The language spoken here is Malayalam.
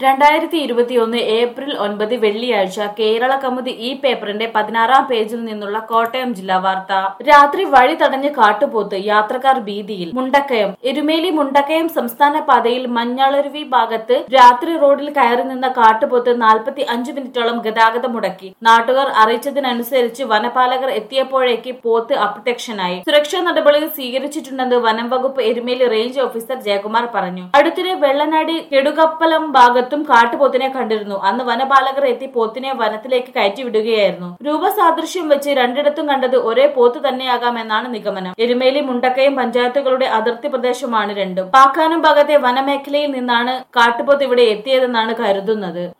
രണ്ടായിരത്തി ഇരുപത്തിയൊന്ന് ഏപ്രിൽ ഒൻപത് വെള്ളിയാഴ്ച കേരള കൗമുദി ഈ പേപ്പറിന്റെ പതിനാറാം പേജിൽ നിന്നുള്ള കോട്ടയം ജില്ലാ വാർത്ത രാത്രി വഴി തടഞ്ഞ് കാട്ടുപോത്ത് യാത്രക്കാർ ഭീതിയിൽ മുണ്ടക്കയം എരുമേലി മുണ്ടക്കയം സംസ്ഥാന പാതയിൽ മഞ്ഞളരുവി ഭാഗത്ത് രാത്രി റോഡിൽ കയറി നിന്ന കാട്ടുപോത്ത് നാൽപ്പത്തി അഞ്ച് മിനിറ്റോളം ഗതാഗതം മുടക്കി നാട്ടുകാർ അറിയിച്ചതിനനുസരിച്ച് വനപാലകർ എത്തിയപ്പോഴേക്ക് പോത്ത് അപ്രത്യക്ഷനായി സുരക്ഷാ നടപടികൾ സ്വീകരിച്ചിട്ടുണ്ടെന്ന് വനം വകുപ്പ് എരുമേലി റേഞ്ച് ഓഫീസർ ജയകുമാർ പറഞ്ഞു അടുത്തിടെ വെള്ളനാടി കെടുകപ്പലം ഭാഗത്തും കാട്ടുപോത്തിനെ കണ്ടിരുന്നു അന്ന് വനപാലകർ എത്തി പോത്തിനെ വനത്തിലേക്ക് കയറ്റിവിടുകയായിരുന്നു രൂപസാദൃശ്യം വെച്ച് രണ്ടിടത്തും കണ്ടത് ഒരേ പോത്ത് തന്നെയാകാമെന്നാണ് നിഗമനം എരുമേലി മുണ്ടക്കയം പഞ്ചായത്തുകളുടെ അതിർത്തി പ്രദേശമാണ് രണ്ടും പാക്കാനം ഭാഗത്തെ വനമേഖലയിൽ നിന്നാണ് കാട്ടുപോത്ത് ഇവിടെ എത്തിയതെന്നാണ് കരുതുന്നത്